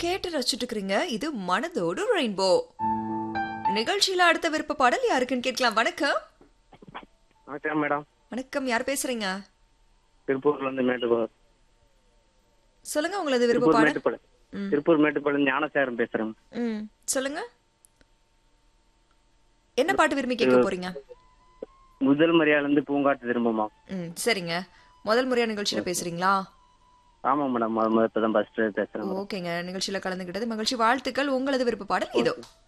கேட்டு ரசிச்சுட்டு இருக்கிறீங்க இது மனதோடு ரெயின்போ நிகழ்ச்சியில அடுத்த விருப்ப பாடல் யாருக்குன்னு கேட்கலாம் வணக்கம் வணக்கம் மேடம் வணக்கம் யார் பேசுறீங்க திருப்பூர்ல இருந்து மேட்டுப்பாளையம் சொல்லுங்க உங்களது விருப்ப திருப்பூர் பாடல் மேட்டுப்பாளையம் ம். திருப்பூர் மேட்டுப்பாளையம் ஞானசேகரன் பேசுறேன் ம் சொல்லுங்க என்ன பாட்டு விரும்பி கேட்க போறீங்க முதல் மரியாதை இருந்து பூங்காட்டு திரும்பமா ம் சரிங்க முதல் முறையா நிகழ்ச்சியில பேசுறீங்களா ஆமா மேடம் முத முத இப்பதான் ஃபர்ஸ்ட் பேசுறேன் ஓகேங்க நிகழ்ச்சியில கலந்துகிட்டது மகிழ்ச்சி வாழ்த்துக்கள் உங்களது விருப்ப பாடல் இதோ